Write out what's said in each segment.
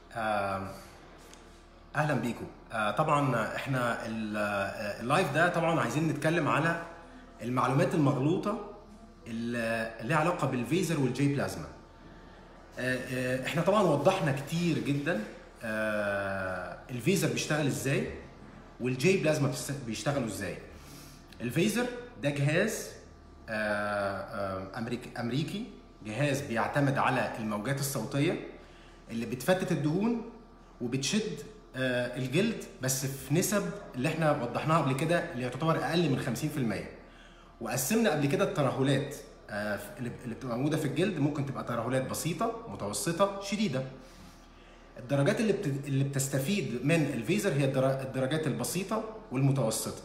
آم، اهلا بيكم آه، طبعا احنا ال- آه، اللايف ده طبعا عايزين نتكلم على المعلومات المغلوطه اللي ليها علاقه بالفيزر والجي بلازما آه، آه، احنا طبعا وضحنا كتير جدا آه، الفيزر بيشتغل ازاي والجي بلازما بيست- بيشتغلوا ازاي الفيزر ده جهاز آه، آه، امريكي امريكي جهاز بيعتمد على الموجات الصوتيه اللي بتفتت الدهون وبتشد آه، الجلد بس في نسب اللي احنا وضحناها قبل كده اللي تعتبر اقل من 50% وقسمنا قبل كده الترهلات آه، اللي اللي بتبقى موجوده في الجلد ممكن تبقى ترهلات بسيطه متوسطه شديده الدرجات اللي بت... اللي بتستفيد من الفيزر هي الدر- الدرجات البسيطه والمتوسطه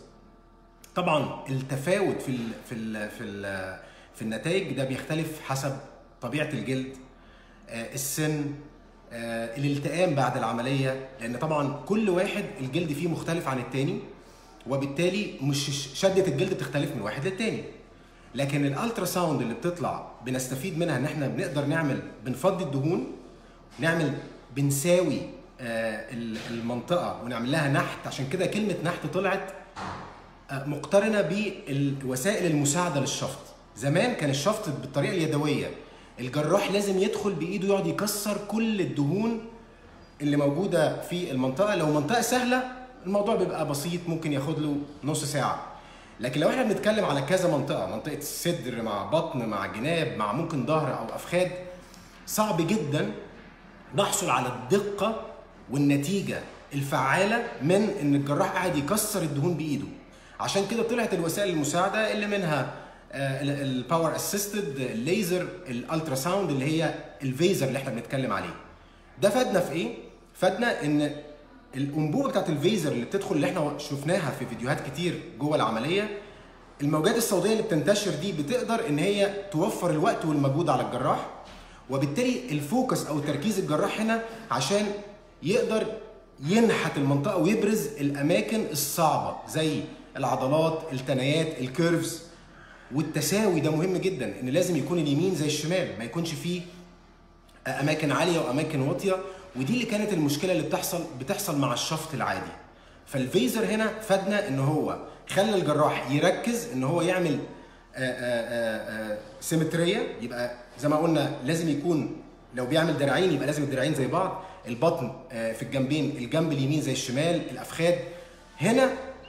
طبعا التفاوت في ال... في ال... في ال... في النتائج ده بيختلف حسب طبيعه الجلد آه، السن آه، الالتئام بعد العمليه لان طبعا كل واحد الجلد فيه مختلف عن التاني وبالتالي مش شده الجلد بتختلف من واحد للتاني لكن الالترا ساوند اللي بتطلع بنستفيد منها ان احنا بنقدر نعمل بنفضي الدهون نعمل بنساوي آه، ال- المنطقه ونعمل لها نحت عشان كده كلمه نحت طلعت آه، مقترنه بالوسائل المساعده للشفط زمان كان الشفط بالطريقه اليدويه الجراح لازم يدخل بايده يقعد يكسر كل الدهون اللي موجوده في المنطقه لو منطقه سهله الموضوع بيبقى بسيط ممكن ياخد له نص ساعه لكن لو احنا بنتكلم على كذا منطقه منطقه الصدر مع بطن مع جناب مع ممكن ظهر او افخاذ صعب جدا نحصل على الدقه والنتيجه الفعاله من ان الجراح قاعد يكسر الدهون بايده عشان كده طلعت الوسائل المساعده اللي منها الباور اسيستد الليزر الالترا ساوند اللي هي الفيزر اللي احنا بنتكلم عليه ده فادنا في ايه فادنا ان الانبوبه بتاعت الفيزر اللي بتدخل اللي احنا شفناها في فيديوهات كتير جوه العمليه الموجات الصوتيه اللي بتنتشر دي بتقدر ان هي توفر الوقت والمجهود على الجراح وبالتالي الفوكس او تركيز الجراح هنا عشان يقدر ينحت المنطقه ويبرز الاماكن الصعبه زي العضلات التنايات الكيرفز والتساوي ده مهم جدا ان لازم يكون اليمين زي الشمال ما يكونش فيه اماكن عاليه واماكن واطيه ودي اللي كانت المشكله اللي بتحصل بتحصل مع الشفط العادي فالفيزر هنا فادنا ان هو خلى الجراح يركز ان هو يعمل آه، آه، آه، سيمتريه يبقى زي ما قلنا لازم يكون لو بيعمل دراعين يبقى لازم الدراعين زي بعض البطن آه، في الجنبين الجنب اليمين زي الشمال الافخاذ هنا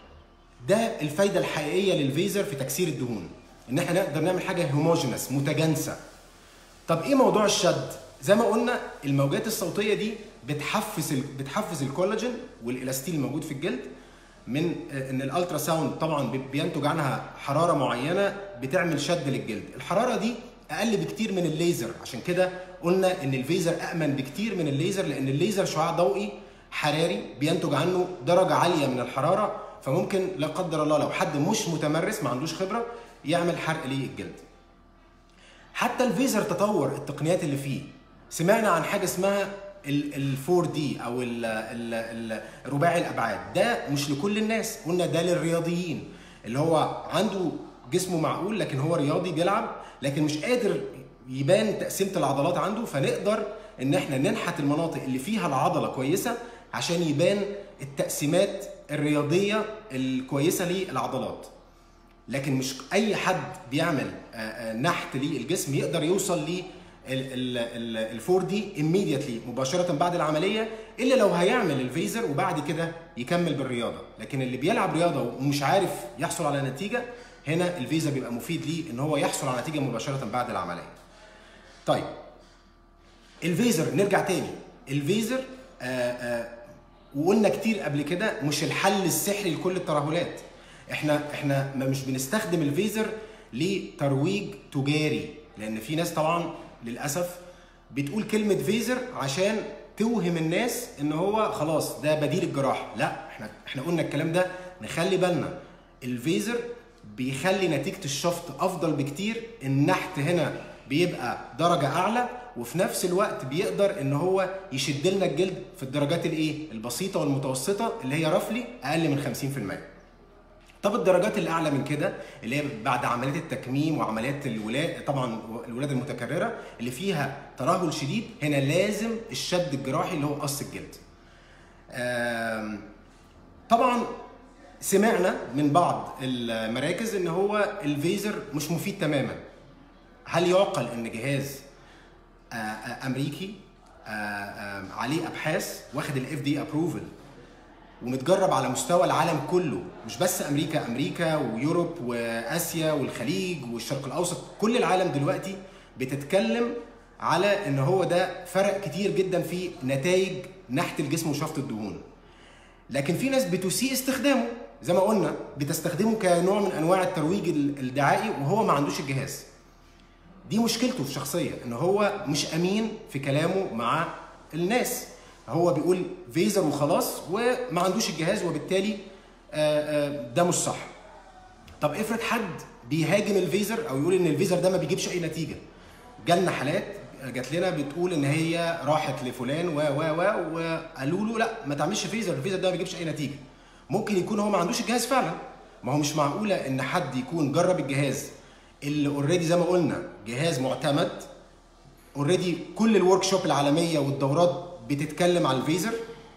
ده الفايده الحقيقيه للفيزر في تكسير الدهون ان احنا نقدر نعمل حاجه هوموجينس متجانسه طب ايه موضوع الشد زي ما قلنا الموجات الصوتيه دي بتحفز ال... بتحفز الكولاجين والالاستين الموجود في الجلد من آه، ان الالترا ساوند طبعا بي- بينتج عنها حراره معينه بتعمل شد للجلد الحراره دي اقل بكتير من الليزر عشان كده قلنا ان الفيزر امن بكتير من الليزر لان الليزر شعاع ضوئي حراري بينتج عنه درجه عاليه من الحراره فممكن لا قدر الله لو حد مش متمرس ما عندوش خبره يعمل حرق للجلد حتى الفيزر تطور التقنيات اللي فيه سمعنا عن حاجه اسمها ال 4 دي او ال ال ال رباعي الابعاد ده مش لكل الناس قلنا ده للرياضيين اللي هو عنده جسمه معقول لكن هو رياضي بيلعب لكن مش قادر يبان تقسيمه العضلات عنده فنقدر ان احنا ننحت المناطق اللي فيها العضله كويسه عشان يبان التقسيمات الرياضيه الكويسه للعضلات لكن مش اي حد بيعمل آه، آه، نحت للجسم يقدر يوصل ل ال 4 دي immediately مباشره بعد العمليه الا لو هيعمل الفيزر وبعد كده يكمل بالرياضه لكن اللي بيلعب رياضه ومش عارف يحصل على نتيجه هنا الفيزر بيبقى مفيد ليه ان هو يحصل على نتيجه مباشره بعد العمليه طيب الفيزر نرجع تاني الفيزر آه آه وقلنا كتير قبل كده مش الحل السحري لكل الترهلات احنا احنا ما مش بنستخدم الفيزر لترويج تجاري لان في ناس طبعا للاسف بتقول كلمه فيزر عشان توهم الناس ان هو خلاص ده بديل الجراحه لا احنا احنا قلنا الكلام ده نخلي بالنا الفيزر بيخلي نتيجه الشفط افضل بكتير النحت هنا بيبقى درجه اعلى وفي نفس الوقت بيقدر ان هو يشد لنا الجلد في الدرجات الايه البسيطه والمتوسطه اللي هي رفلي اقل من 50% طب الدرجات اللي اعلى من كده اللي هي بعد عمليات التكميم وعمليات الولاده طبعا الولاده المتكرره اللي فيها ترهل شديد هنا لازم الشد الجراحي اللي هو قص الجلد آم، طبعا سمعنا من بعض المراكز ان هو الفيزر مش مفيد تماما هل يعقل ان جهاز آه، آه، امريكي آه، آه، عليه ابحاث واخد الاف دي ابروفل ومتجرب على مستوى العالم كله مش بس امريكا امريكا ويوروب واسيا والخليج والشرق الاوسط كل العالم دلوقتي بتتكلم على ان هو ده فرق كتير جدا في نتائج نحت الجسم وشفط الدهون لكن في ناس بتسيء استخدامه زي ما قلنا بتستخدمه كنوع من انواع الترويج الدعائي وهو ما عندوش الجهاز دي مشكلته الشخصيه ان هو مش امين في كلامه مع الناس هو بيقول فيزر وخلاص وما عندوش الجهاز وبالتالي آه، آه، ده مش صح طب افرض حد بيهاجم الفيزر او يقول ان الفيزر ده ما بيجيبش اي نتيجه جالنا حالات جات لنا بتقول ان هي راحت لفلان و و و وقالوا له لا ما تعملش فيزر الفيزر ده ما بيجيبش اي نتيجه ممكن يكون هو ما عندوش الجهاز فعلا ما هو مش معقوله ان حد يكون جرب الجهاز اللي اوريدي زي ما قلنا جهاز معتمد اوريدي كل الورك شوب العالميه والدورات بتتكلم على الفيزر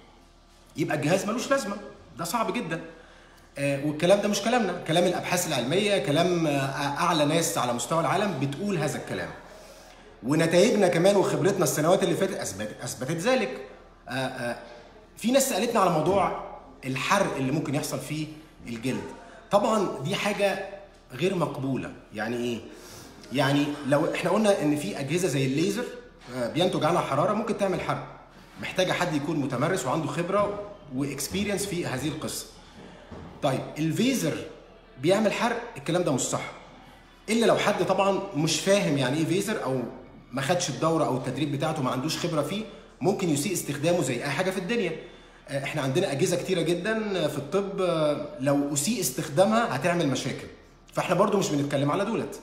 يبقى الجهاز ملوش لازمه ده صعب جدا آه، والكلام ده مش كلامنا كلام الابحاث العلميه كلام آه، اعلى ناس على مستوى العالم بتقول هذا الكلام ونتائجنا كمان وخبرتنا السنوات اللي فاتت اثبتت اثبتت ذلك آه، آه، في ناس سالتنا على موضوع الحرق اللي ممكن يحصل فيه الجلد طبعا دي حاجه غير مقبوله يعني ايه يعني لو احنا قلنا ان في اجهزه زي الليزر آه، بينتج عنها حراره ممكن تعمل حرق محتاجه حد يكون متمرس وعنده خبره واكسبيرينس في هذه القصه طيب الفيزر بيعمل حرق الكلام ده مش صح الا لو حد طبعا مش فاهم يعني ايه فيزر او ما خدش الدوره او التدريب بتاعته ما عندوش خبره فيه ممكن يسيء استخدامه زي اي حاجه في الدنيا آه، احنا عندنا اجهزه كتيره جدا في الطب آه، لو اسيء استخدامها هتعمل مشاكل فاحنا برضو مش بنتكلم على دولت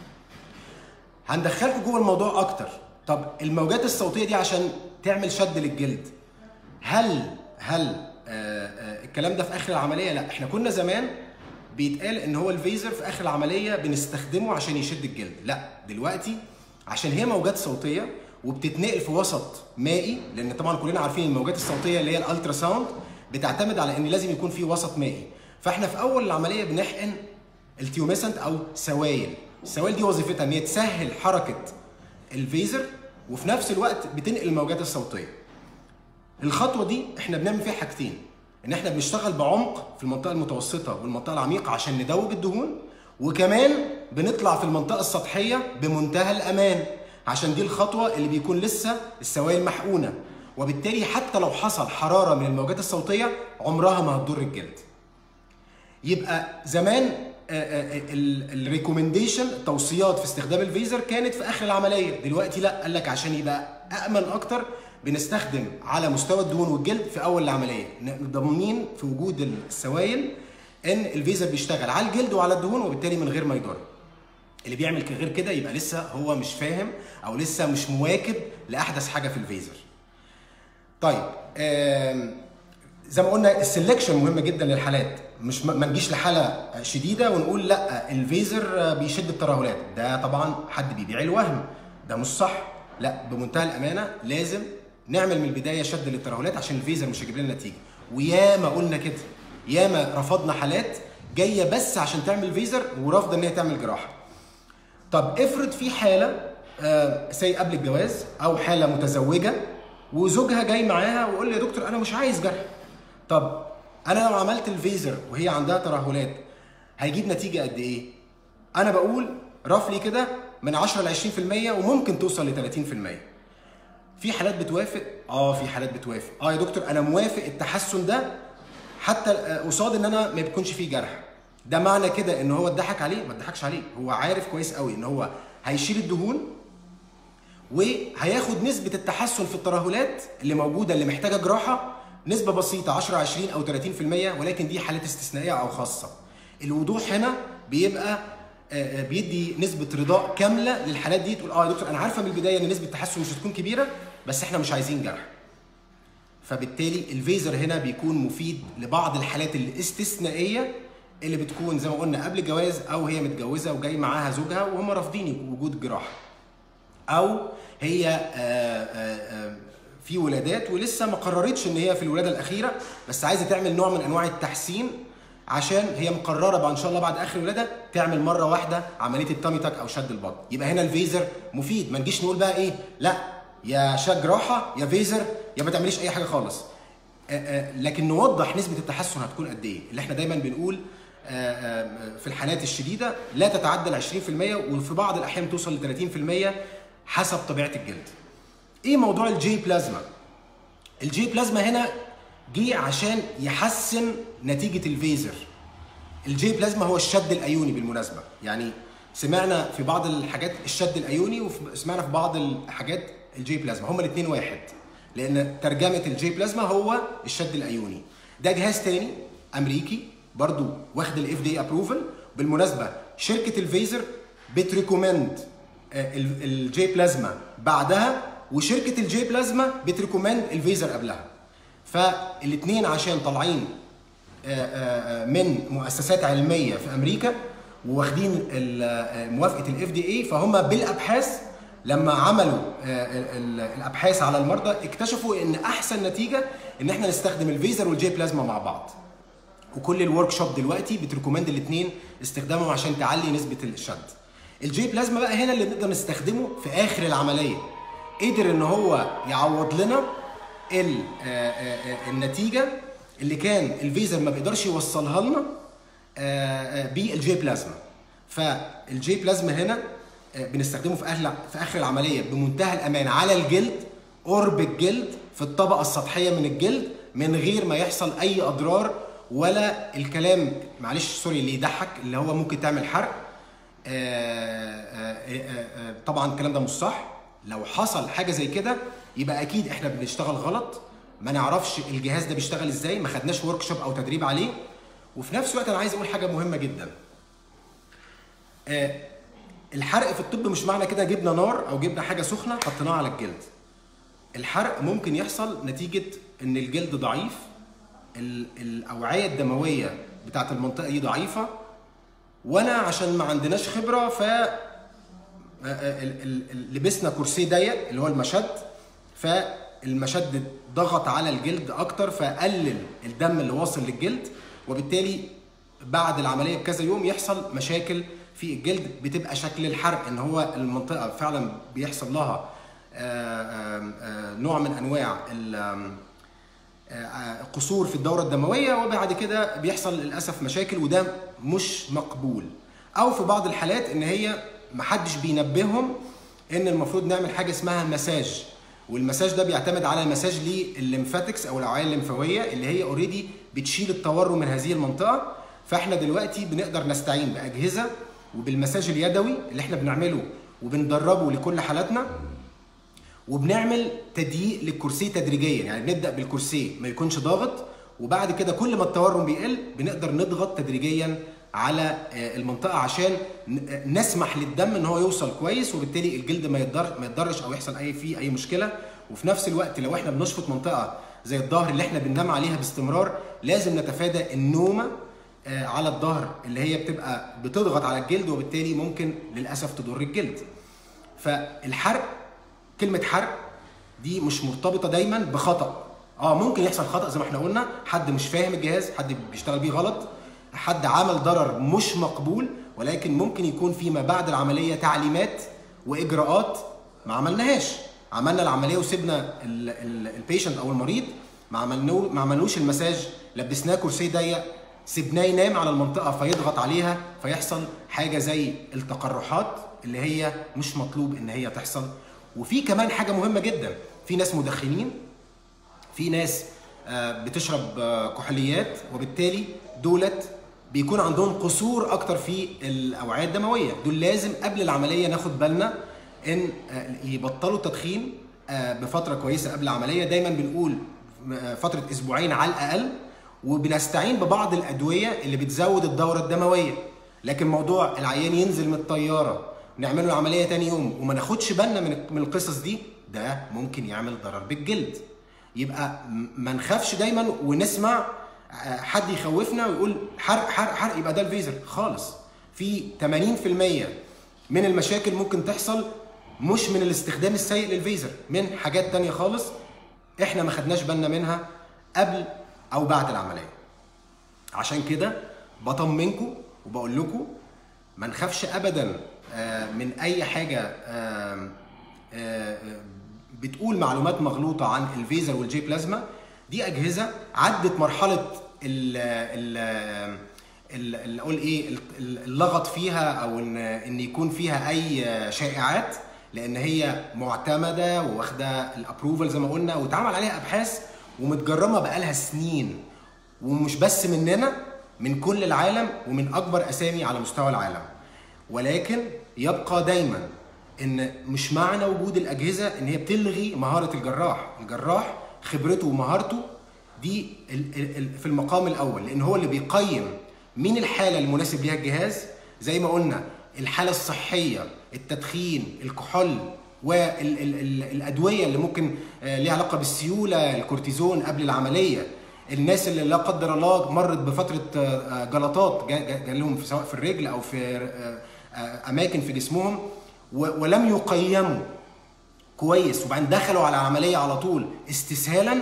هندخلكم جوه الموضوع اكتر طب الموجات الصوتيه دي عشان تعمل شد للجلد هل هل آه آه الكلام ده في اخر العمليه لا احنا كنا زمان بيتقال ان هو الفيزر في اخر العمليه بنستخدمه عشان يشد الجلد لا دلوقتي عشان هي موجات صوتيه وبتتنقل في وسط مائي لان طبعا كلنا عارفين الموجات الصوتيه اللي هي الالترا ساوند بتعتمد على ان لازم يكون في وسط مائي فاحنا في اول العمليه بنحقن التيوميسنت او سوائل السوائل دي وظيفتها ان هي تسهل حركه الفيزر وفي نفس الوقت بتنقل الموجات الصوتيه الخطوه دي احنا بنعمل فيها حاجتين ان احنا بنشتغل بعمق في المنطقه المتوسطه والمنطقه العميقه عشان ندوب الدهون وكمان بنطلع في المنطقه السطحيه بمنتهى الامان عشان دي الخطوه اللي بيكون لسه السوائل محقونه وبالتالي حتى لو حصل حراره من الموجات الصوتيه عمرها ما هتضر الجلد يبقى زمان الريكومنديشن التوصيات في استخدام الفيزر كانت في اخر العمليه دلوقتي لا قال لك عشان يبقى امن اكتر بنستخدم على مستوى الدهون والجلد في اول العمليه ضامنين في وجود السوائل ان الفيزر بيشتغل على الجلد وعلى الدهون وبالتالي من غير ما يضر اللي بيعمل غير كده يبقى لسه هو مش فاهم او لسه مش مواكب لاحدث حاجه في الفيزر طيب آم، زي ما قلنا السلكشن مهم جدا للحالات مش ما ما نجيش لحاله شديده ونقول لا الفيزر بيشد الترهلات ده طبعا حد بيبيع الوهم ده مش صح لا بمنتهى الامانه لازم نعمل من البدايه شد للترهلات عشان الفيزر مش هيجيب لنا نتيجه وياما قلنا كده ياما رفضنا حالات جايه بس عشان تعمل فيزر ورافضه ان هي تعمل جراحه طب افرض في حاله آه سي قبل الجواز او حاله متزوجه وزوجها جاي معاها ويقول لي يا دكتور انا مش عايز جرح طب انا لو عملت الفيزر وهي عندها ترهلات هيجيب نتيجه قد ايه انا بقول رفلي كده من 10 ل 20% وممكن توصل ل 30% في حالات بتوافق اه في حالات بتوافق اه يا دكتور انا موافق التحسن ده حتى آه، قصاد ان انا ما بيكونش فيه جرح ده معنى كده ان هو اتضحك عليه ما اتضحكش عليه هو عارف كويس قوي ان هو هيشيل الدهون وهياخد نسبة التحسن في الترهلات اللي موجودة اللي محتاجة جراحة نسبة بسيطة 10 20 أو 30% ولكن دي حالات استثنائية أو خاصة. الوضوح هنا بيبقى آه، آه، بيدي نسبة رضاء كاملة للحالات دي تقول اه يا دكتور أنا عارفة من البداية إن نسبة التحسن مش هتكون كبيرة بس إحنا مش عايزين جرح. فبالتالي الفيزر هنا بيكون مفيد لبعض الحالات الاستثنائية اللي بتكون زي ما قلنا قبل الجواز او هي متجوزه وجاي معاها زوجها وهم رافضين وجود جراحه او هي آه، آه، آه، في ولادات ولسه ما قررتش ان هي في الولاده الاخيره بس عايزه تعمل نوع من انواع التحسين عشان هي مقرره بقى ان شاء الله بعد اخر الولاده تعمل مره واحده عمليه التامي تاك او شد البطن يبقى هنا الفيزر مفيد ما نجيش نقول بقى ايه لا يا شد جراحه يا فيزر يا ما تعمليش اي حاجه خالص آه، آه، لكن نوضح نسبه التحسن هتكون قد ايه اللي احنا دايما بنقول آه، آه، في الحالات الشديده لا تتعدى ال 20% وفي بعض الاحيان توصل ل 30% حسب طبيعه الجلد ايه موضوع الجي بلازما الجي بلازما هنا جه عشان يحسن نتيجه الفيزر الجي بلازما هو الشد الايوني بالمناسبه يعني سمعنا في بعض الحاجات الشد الايوني وسمعنا في بعض الحاجات الجي بلازما هما الاثنين واحد لان ترجمه الجي بلازما هو الشد الايوني ده جهاز تاني امريكي برضو واخد الاف دي ابروفل بالمناسبه شركه الفيزر بتريكومند الجي بلازما بعدها وشركه الجي بلازما بتريكومند الفيزر قبلها فالاثنين عشان طالعين آه، آه، آه، من مؤسسات علميه في امريكا واخدين ال- آه، موافقه الاف دي اي فهم بالابحاث لما عملوا آه، ال- ال- الابحاث على المرضى اكتشفوا ان احسن نتيجه ان احنا نستخدم الفيزر والجي بلازما مع بعض وكل الورك شوب دلوقتي بتريكومند الاثنين استخدامهم عشان تعلي نسبه الشد الجي بلازما بقى هنا اللي بنقدر نستخدمه في اخر العمليه قدر ان هو يعوض لنا ال- آه، آه، آه، النتيجه اللي كان الفيزر ما بيقدرش يوصلها لنا آه، آه، بالجي بلازما فالجي بلازما هنا آه، بنستخدمه في اخر في اخر العمليه بمنتهى الامان على الجلد قرب الجلد في الطبقه السطحيه من الجلد من غير ما يحصل اي اضرار ولا الكلام معلش سوري اللي يضحك اللي هو ممكن تعمل حرق آه، آه، آه، آه، طبعا الكلام ده مش صح لو حصل حاجه زي كده يبقى اكيد احنا بنشتغل غلط ما نعرفش الجهاز ده بيشتغل ازاي ما خدناش ورك شوب او تدريب عليه وفي نفس الوقت انا عايز اقول حاجه مهمه جدا آه، الحرق في الطب مش معنى كده جبنا نار او جبنا حاجه سخنه حطيناها على الجلد الحرق ممكن يحصل نتيجه ان الجلد ضعيف ال- الاوعيه الدمويه بتاعت المنطقه دي ضعيفه وانا عشان ما عندناش خبره ف آه، آه، ال- ال- ال- لبسنا كرسي ضيق اللي هو المشد فالمشد ضغط على الجلد اكتر فقلل الدم اللي واصل للجلد وبالتالي بعد العمليه بكذا يوم يحصل مشاكل في الجلد بتبقى شكل الحرق ان هو المنطقه فعلا بيحصل لها آه، آه، آه، نوع من انواع ال- آم، آه، قصور في الدوره الدمويه وبعد كده بيحصل للاسف مشاكل وده مش مقبول او في بعض الحالات ان هي محدش بينبههم ان المفروض نعمل حاجه اسمها مساج والمساج ده بيعتمد على مساج للليمفاتكس او الاوعيه الليمفاويه اللي هي اوريدي بتشيل التورم من هذه المنطقه فاحنا دلوقتي بنقدر نستعين باجهزه وبالمساج اليدوي اللي احنا بنعمله وبندربه لكل حالاتنا وبنعمل تضييق للكرسي تدريجيا يعني بنبدا بالكرسي ما يكونش ضاغط وبعد كده كل ما التورم بيقل بنقدر نضغط تدريجيا على آه، المنطقه عشان ن- آه، نسمح للدم ان هو يوصل كويس وبالتالي الجلد ما يتضر ما يتضرش او يحصل اي فيه اي مشكله وفي نفس الوقت لو احنا بنشفط منطقه زي الظهر اللي احنا بننام عليها باستمرار لازم نتفادى النومه آه، على الظهر اللي هي بتبقى بتضغط على الجلد وبالتالي ممكن للاسف تضر الجلد فالحرق كلمه حرق دي مش مرتبطه دايما بخطا اه ممكن يحصل خطا زي ما احنا قلنا حد مش فاهم الجهاز حد بيشتغل بيه غلط حد عمل ضرر مش مقبول ولكن ممكن يكون فيما بعد العمليه تعليمات واجراءات ما عملناهاش عملنا العمليه وسيبنا البيشنت او المريض ما عملنو ما عملوش المساج لبسناه كرسي ضيق سيبناه ينام على المنطقه فيضغط عليها فيحصل حاجه زي التقرحات اللي هي مش مطلوب ان هي تحصل وفي كمان حاجه مهمه جدا في ناس مدخنين في ناس آه، بتشرب آه، كحوليات وبالتالي دولت بيكون عندهم قصور اكتر في الاوعيه الدمويه دول لازم قبل العمليه ناخد بالنا ان آه، يبطلوا التدخين آه، بفتره كويسه قبل العمليه دايما بنقول آه، فتره اسبوعين على الاقل وبنستعين ببعض الادويه اللي بتزود الدوره الدمويه لكن موضوع العيان ينزل من الطياره نعمل له عمليه تاني يوم وما ناخدش بالنا من من القصص دي ده ممكن يعمل ضرر بالجلد يبقى م- ما نخافش دايما ونسمع آه، حد يخوفنا ويقول حرق حرق حرق يبقى ده الفيزر خالص في 80% من المشاكل ممكن تحصل مش من الاستخدام السيء للفيزر من حاجات تانية خالص احنا ما خدناش بالنا منها قبل او بعد العمليه عشان كده بطمنكم وبقول لكم ما نخافش ابدا آه، من اي حاجه آه، آه، بتقول معلومات مغلوطه عن الفيزر والجي بلازما دي اجهزه عدت مرحله ال ال ال- ال- اقول ايه ال- ال- اللغط فيها او ان ان يكون فيها اي شائعات لان هي معتمده واخده الابروفل زي ما قلنا واتعمل عليها ابحاث ومتجرمه بقالها سنين ومش بس مننا من كل العالم ومن اكبر اسامي على مستوى العالم ولكن يبقى دايما ان مش معنى وجود الاجهزه ان هي بتلغي مهاره الجراح الجراح خبرته ومهارته دي ال- ال- ال- في المقام الاول لان هو اللي بيقيم مين الحاله المناسب ليها الجهاز زي ما قلنا الحاله الصحيه التدخين الكحول والادويه اللي ممكن آه، ليها علاقه بالسيوله الكورتيزون قبل العمليه الناس اللي لا قدر الله مرت بفتره آه، آه، جلطات جا- جا- جالهم في- سواء في الرجل او في آه، آه، اماكن في جسمهم و- ولم يقيموا كويس وبعدين دخلوا على العمليه على طول استسهالا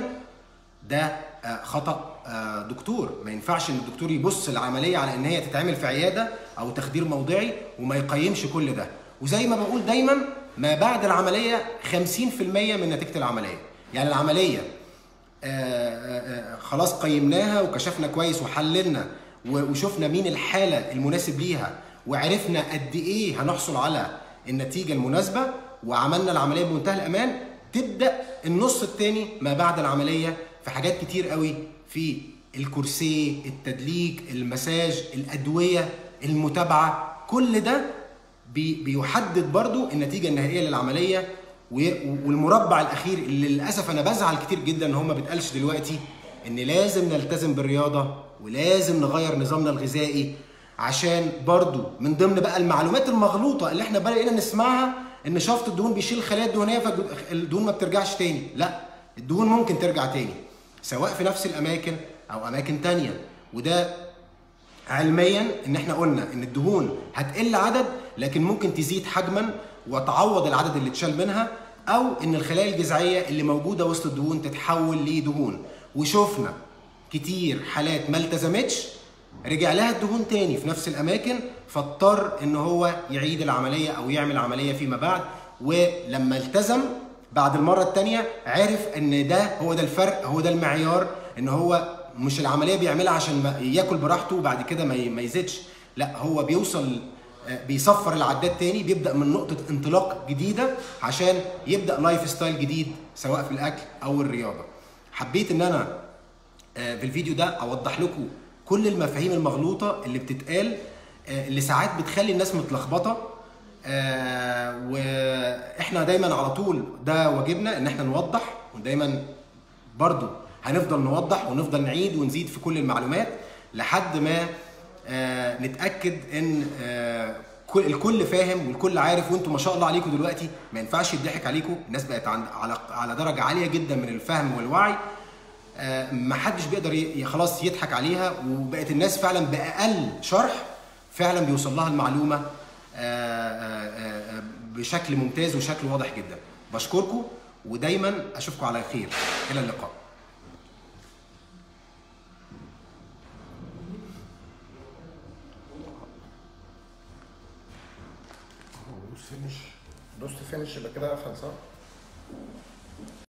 ده آه، خطا آه، دكتور ما ينفعش ان الدكتور يبص العمليه على ان هي تتعمل في عياده او تخدير موضعي وما يقيمش كل ده وزي ما بقول دايما ما بعد العمليه 50% من نتيجه العمليه يعني العمليه آه، آه، آه، خلاص قيمناها وكشفنا كويس وحللنا و- وشفنا مين الحاله المناسب ليها وعرفنا قد ايه هنحصل على النتيجه المناسبه وعملنا العمليه بمنتهى الامان تبدا النص الثاني ما بعد العمليه في حاجات كتير قوي في الكرسي التدليك المساج الادويه المتابعه كل ده بي- بيحدد برضو النتيجه النهائيه للعمليه و- والمربع الاخير اللي للاسف انا بزعل كتير جدا ان هو ما بيتقالش دلوقتي ان لازم نلتزم بالرياضه ولازم نغير نظامنا الغذائي عشان برضو من ضمن بقى المعلومات المغلوطه اللي احنا بقينا نسمعها ان شفط الدهون بيشيل الخلايا الدهنيه فالدهون ما بترجعش تاني لا الدهون ممكن ترجع تاني سواء في نفس الاماكن او اماكن تانية وده علميا ان احنا قلنا ان الدهون هتقل عدد لكن ممكن تزيد حجما وتعوض العدد اللي اتشال منها او ان الخلايا الجذعيه اللي موجوده وسط الدهون تتحول لدهون وشفنا كتير حالات ما التزمتش رجع لها الدهون تاني في نفس الاماكن فاضطر ان هو يعيد العمليه او يعمل عمليه فيما بعد ولما التزم بعد المره الثانيه عرف ان ده هو ده الفرق هو ده المعيار ان هو مش العمليه بيعملها عشان ما ياكل براحته وبعد كده ما ي- ما يزيدش لا هو بيوصل آه، بيصفر العداد تاني بيبدا من نقطه انطلاق جديده عشان يبدا لايف ستايل جديد سواء في الاكل او الرياضه حبيت ان انا آه، في الفيديو ده اوضح لكم كل المفاهيم المغلوطه اللي بتتقال آه، اللي ساعات بتخلي الناس متلخبطه آه، واحنا دايما على طول ده واجبنا ان احنا نوضح ودايما برضو هنفضل نوضح ونفضل نعيد ونزيد في كل المعلومات لحد ما آه، نتاكد ان آه، كل- الكل فاهم والكل عارف وانتم ما شاء الله عليكم دلوقتي ما ينفعش يضحك عليكم الناس بقت عند على على درجه عاليه جدا من الفهم والوعي آه، ما حدش بيقدر ي- خلاص يضحك عليها وبقت الناس فعلا باقل شرح فعلا بيوصل لها المعلومه آه، آه، آه، بشكل ممتاز وشكل واضح جدا بشكركم ودايما اشوفكم على خير الى اللقاء دوست فينش دوست فينش يبقى كده قفل صح؟